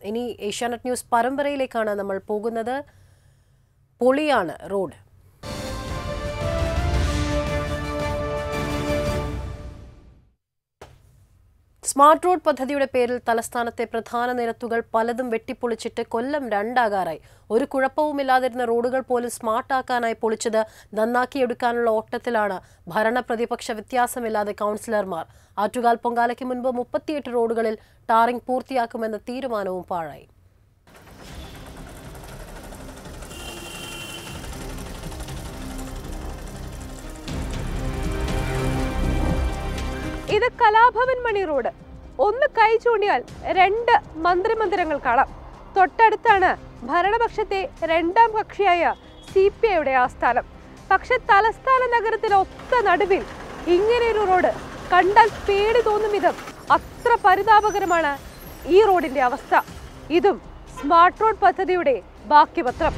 ഇനി ഏഷ്യാനെറ്റ് ന്യൂസ് പരമ്പരയിലേക്കാണ് നമ്മൾ പോകുന്നത് പൊളിയാണ് റോഡ് സ്മാർട്ട് റോഡ് പദ്ധതിയുടെ പേരിൽ തലസ്ഥാനത്തെ പ്രധാന നിരത്തുകൾ പലതും വെട്ടിപ്പൊളിച്ചിട്ട് കൊല്ലം രണ്ടാകാറായി ഒരു കുഴപ്പവുമില്ലാതിരുന്ന റോഡുകൾ പോലും സ്മാർട്ടാക്കാനായി പൊളിച്ചത് നന്നാക്കിയെടുക്കാനുള്ള ഓട്ടത്തിലാണ് ഭരണ പ്രതിപക്ഷ വ്യത്യാസമില്ലാതെ കൗൺസിലർമാർ ആറ്റുകാൽ പൊങ്കാലയ്ക്ക് മുൻപ് മുപ്പത്തിയെട്ട് റോഡുകളിൽ ടാറിംഗ് പൂർത്തിയാക്കുമെന്ന തീരുമാനവും പാഴായി ഇത് കലാഭവൻ മണി റോഡ് ഒന്ന് കൈ ചൂണ്ടിയാൽ രണ്ട് മന്ത്രിമന്ദിരങ്ങൾ കാണാം തൊട്ടടുത്താണ് ഭരണപക്ഷത്തെ രണ്ടാം കക്ഷിയായ സി പി ഐയുടെ ആസ്ഥാനം പക്ഷെ തലസ്ഥാന നഗരത്തിലെ ഒത്ത നടുവിൽ ഇങ്ങനെയൊരു റോഡ് കണ്ടാൽ പേടി തോന്നും വിധം അത്ര പരിതാപകരമാണ് ഈ റോഡിന്റെ അവസ്ഥ ഇതും സ്മാർട്ട് റോഡ് പദ്ധതിയുടെ ബാക്കി പത്രം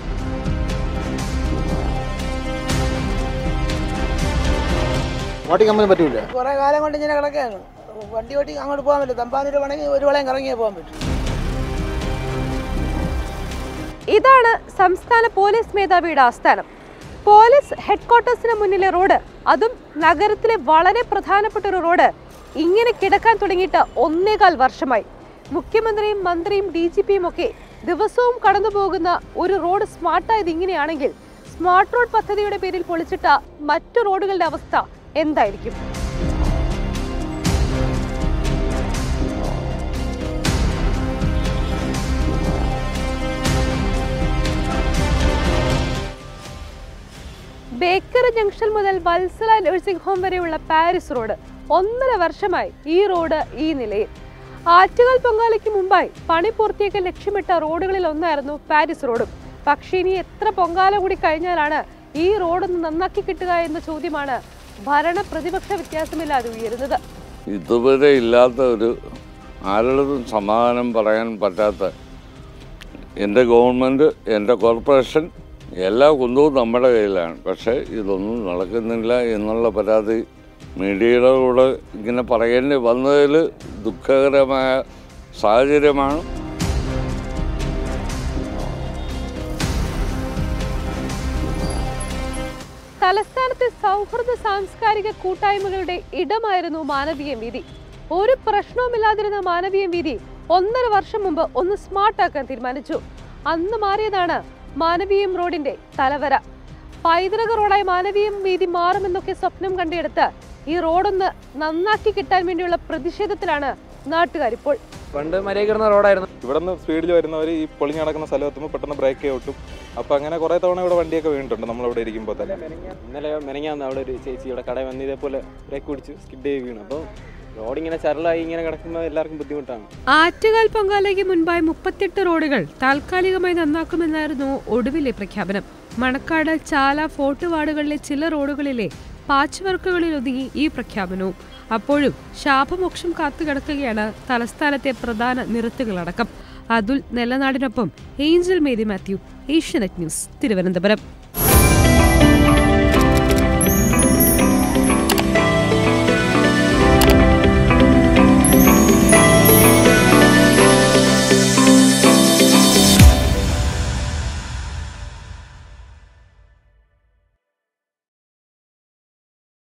ഓട്ടിക്കാൻ പറ്റൂല കുറെ കാലം കൊണ്ട് ഇങ്ങനെ കിടക്കുകയാണ് വണ്ടി ഓട്ടി അങ്ങോട്ട് പോകാൻ പറ്റില്ല തമ്പാനൂർ വേണമെങ്കിൽ ഒരു വളയം കറങ്ങിയേ പോകാൻ പറ്റും ഇതാണ് സംസ്ഥാന പോലീസ് മേധാവിയുടെ ആസ്ഥാനം പോലീസ് ഹെഡ്ക്വാർട്ടേഴ്സിന് മുന്നിലെ റോഡ് അതും നഗരത്തിലെ വളരെ പ്രധാനപ്പെട്ട ഒരു റോഡ് ഇങ്ങനെ കിടക്കാൻ തുടങ്ങിയിട്ട് ഒന്നേകാൽ വർഷമായി മുഖ്യമന്ത്രിയും മന്ത്രിയും ഡി ജി പിയും ഒക്കെ ദിവസവും കടന്നു പോകുന്ന ഒരു റോഡ് സ്മാർട്ടായത് ഇങ്ങനെയാണെങ്കിൽ സ്മാർട്ട് റോഡ് പദ്ധതിയുടെ പേരിൽ പൊളിച്ചിട്ട മറ്റു റോഡുകളുടെ അവസ്ഥ എന്തായിരിക്കും ബേക്കറി ജംഗ്ഷൻ മുതൽ വത്സല നഴ്സിംഗ് ഹോം വരെയുള്ള പാരീസ് റോഡ് ഒന്നര വർഷമായി ഈ റോഡ് ഈ നിലയിൽ ആറ്റുകാൽ പൊങ്കാലയ്ക്ക് മുമ്പായി പണി പൂർത്തിയാക്കാൻ ലക്ഷ്യമിട്ട റോഡുകളിൽ ഒന്നായിരുന്നു പാരീസ് റോഡും പക്ഷേ ഇനി എത്ര പൊങ്കാല കൂടി കഴിഞ്ഞാലാണ് ഈ റോഡൊന്ന് നന്നാക്കി കിട്ടുക എന്ന ചോദ്യമാണ് ഭരണ പ്രതിപക്ഷ വ്യത്യാസമില്ലാതെ ഉയരുന്നത് ഇതുവരെ ഇല്ലാത്ത ഒരു ആരോടും സമാധാനം പറയാൻ പറ്റാത്ത എൻ്റെ ഗവൺമെൻറ് എൻ്റെ കോർപ്പറേഷൻ എല്ലാ കുന്തവും നമ്മുടെ കയ്യിലാണ് പക്ഷേ ഇതൊന്നും നടക്കുന്നില്ല എന്നുള്ള പരാതി മീഡിയയുടെ കൂടെ ഇങ്ങനെ പറയേണ്ടി വന്നതിൽ ദുഃഖകരമായ സാഹചര്യമാണ് തലസ്ഥാനത്തെ സൗഹൃദ സാംസ്കാരിക കൂട്ടായ്മകളുടെ ഇടമായിരുന്നു മാനവീയം വീതി ഒരു പ്രശ്നവുമില്ലാതിരുന്ന മാനവീയം വീതി ഒന്നര വർഷം മുമ്പ് ഒന്ന് സ്മാർട്ടാക്കാൻ തീരുമാനിച്ചു അന്ന് മാറിയതാണ് മാനവീയം റോഡിന്റെ തലവര പൈതൃക റോഡായി മാനവീയം വീതി മാറുമെന്നൊക്കെ സ്വപ്നം കണ്ടെടുത്ത് ഈ റോഡൊന്ന് നന്നാക്കി കിട്ടാൻ വേണ്ടിയുള്ള പ്രതിഷേധത്തിലാണ് നാട്ടുകാരിപ്പോൾ പണ്ട് മര്യാദ കിടന്ന റോഡായിരുന്നു ഇവിടെ നിന്ന് സ്പീഡിൽ വരുന്നവർ ഈ പൊളിഞ്ഞ് നടക്കുന്ന സ്ഥലത്തുമ്പോൾ പെട്ടെന്ന് ബ്രേക്ക് ഔട്ടും അപ്പോൾ അങ്ങനെ കുറേ തവണ ഇവിടെ വണ്ടിയൊക്കെ വീണിട്ടുണ്ട് നമ്മളിവിടെ ഇരിക്കുമ്പോൾ തന്നെ ഇന്നലെ മെനങ്ങാന്ന് അവിടെ ഒരു ചേച്ചി ഇവിടെ കടയിൽ വന്ന് ഇതേപോലെ ബ്രേക്ക് പിടിച്ച് സ്കിഡ് ചെയ്ത് വീണു അപ്പോൾ റോഡ് ഇങ്ങനെ ചരലായി ഇങ്ങനെ കിടക്കുമ്പോൾ എല്ലാവർക്കും ബുദ്ധിമുട്ടാണ് ആറ്റുകാൽ പൊങ്കാലയ്ക്ക് മുൻപായി മുപ്പത്തെട്ട് റോഡുകൾ താൽക്കാലികമായി നന്നാക്കുമെന്നായിരുന്നു ഒടുവിലെ പ്രഖ്യാപനം മണക്കാട് ചാല ഫോർട്ട് വാർഡുകളിലെ ചില റോഡുകളിലെ പാച്ച് വർക്കുകളിൽ ഒതുങ്ങി ഈ പ്രഖ്യാപനവും അപ്പോഴും ശാപമോക്ഷം കാത്തുകിടക്കുകയാണ് തലസ്ഥാനത്തെ പ്രധാന നിരത്തുകളടക്കം അതുൽ നെല്ലനാടിനൊപ്പം ഏഞ്ചൽ മേരി മാത്യു ഏഷ്യനെറ്റ് ന്യൂസ് തിരുവനന്തപുരം